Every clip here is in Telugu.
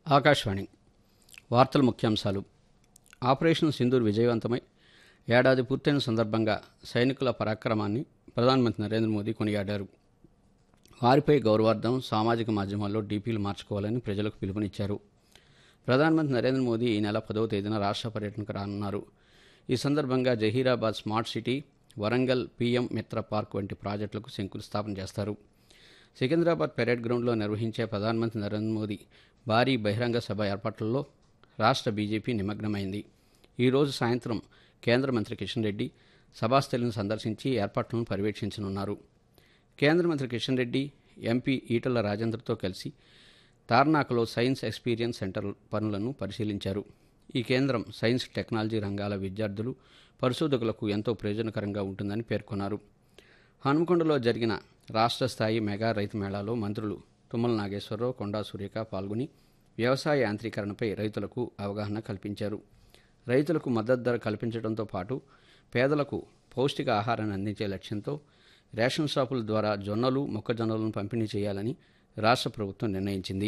ఆకాశవాణి వార్తల ముఖ్యాంశాలు ఆపరేషన్ సింధూర్ విజయవంతమై ఏడాది పూర్తయిన సందర్భంగా సైనికుల పరాక్రమాన్ని ప్రధానమంత్రి నరేంద్ర మోదీ కొనియాడారు వారిపై గౌరవార్థం సామాజిక మాధ్యమాల్లో డీపీలు మార్చుకోవాలని ప్రజలకు పిలుపునిచ్చారు ప్రధానమంత్రి నరేంద్ర మోదీ ఈ నెల పదవ తేదీన రాష్ట్ర పర్యటనకు రానున్నారు ఈ సందర్భంగా Zaheerabad smart city Warangal PM Mitra park వంటి ప్రాజెక్టులకు శంకుస్థాపన చేస్తారు సికింద్రాబాద్ పెరేడ్ గ్రౌండ్లో నిర్వహించే ప్రధానమంత్రి నరేంద్ర మోదీ భారీ బహిరంగ సభ ఏర్పాట్లలో రాష్ట్ర బీజేపీ నిమగ్నమైంది ఈరోజు సాయంత్రం కేంద్ర మంత్రి కిషన్ రెడ్డి సభాస్థలిని సందర్శించి ఏర్పాట్లను పర్యవేక్షించనున్నారు కేంద్ర మంత్రి కిషన్ రెడ్డి ఎంపీ ఈటల రాజేంద్రతో కలిసి తార్నాకలో సైన్స్ ఎక్స్పీరియన్స్ సెంటర్ పనులను పరిశీలించారు ఈ కేంద్రం సైన్స్ టెక్నాలజీ రంగాల విద్యార్థులు పరిశోధకులకు ఎంతో ప్రయోజనకరంగా ఉంటుందని పేర్కొన్నారు హనుమకొండలో జరిగిన రాష్ట్ర స్థాయి మెగా రైతు మేళాలో మంత్రులు తుమ్మల నాగేశ్వరరావు కొండా సురేఖ పాల్గొని వ్యవసాయ యాంత్రీకరణపై రైతులకు అవగాహన కల్పించారు రైతులకు మద్దతు ధర కల్పించడంతో పాటు పేదలకు పౌష్టిక ఆహారాన్ని అందించే లక్ష్యంతో రేషన్ షాపుల ద్వారా జొన్నలు మొక్కజొన్నలను పంపిణీ చేయాలని రాష్ట్ర ప్రభుత్వం నిర్ణయించింది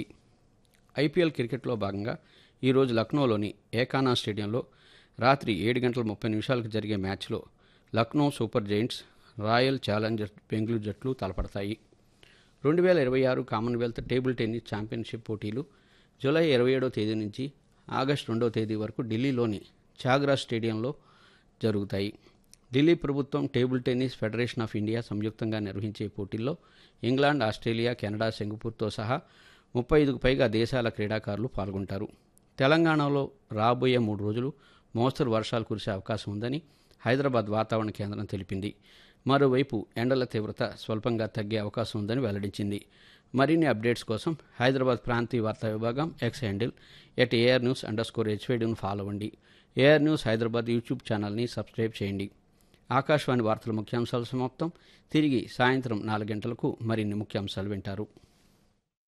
ఐపీఎల్ క్రికెట్లో భాగంగా ఈరోజు లక్నోలోని ఏకానా స్టేడియంలో రాత్రి ఏడు గంటల ముప్పై నిమిషాలకు జరిగే మ్యాచ్లో Lucknow super giants royal challenger Bengaluru జట్లు తలపడతాయి రెండు వేల ఇరవై ఆరు కామన్వెల్త్ టేబుల్ టెన్నిస్ ఛాంపియన్షిప్ పోటీలు జూలై ఇరవై ఏడవ తేదీ నుంచి ఆగస్టు రెండవ తేదీ వరకు ఢిల్లీలోని చాగ్రా స్టేడియంలో జరుగుతాయి ఢిల్లీ ప్రభుత్వం table tennis federation of India సంయుక్తంగా నిర్వహించే పోటీల్లో ఇంగ్లాండ్ ఆస్ట్రేలియా కెనడా సింగపూర్తో సహా ముప్పై ఐదుకు పైగా దేశాల క్రీడాకారులు పాల్గొంటారు తెలంగాణలో రాబోయే మూడు రోజులు మోస్తరు వర్షాలు కురిసే అవకాశం ఉందని హైదరాబాద్ వాతావరణ కేంద్రం తెలిపింది మరోవైపు ఎండల తీవ్రత స్వల్పంగా తగ్గే అవకాశం ఉందని వెల్లడించింది మరిన్ని అప్డేట్స్ కోసం హైదరాబాద్ ప్రాంతీయ వార్తా విభాగం X handle at AR news underscore స్కోర్ హెచ్వేడిను ఫాలో అవ్వండి ఏఆర్ న్యూస్ హైదరాబాద్ యూట్యూబ్ ఛానల్ని సబ్స్క్రైబ్ చేయండి ఆకాశవాణి వార్తల ముఖ్యాంశాలు సమాప్తం తిరిగి సాయంత్రం నాలుగు గంటలకు మరిన్ని ముఖ్యాంశాలు వింటారు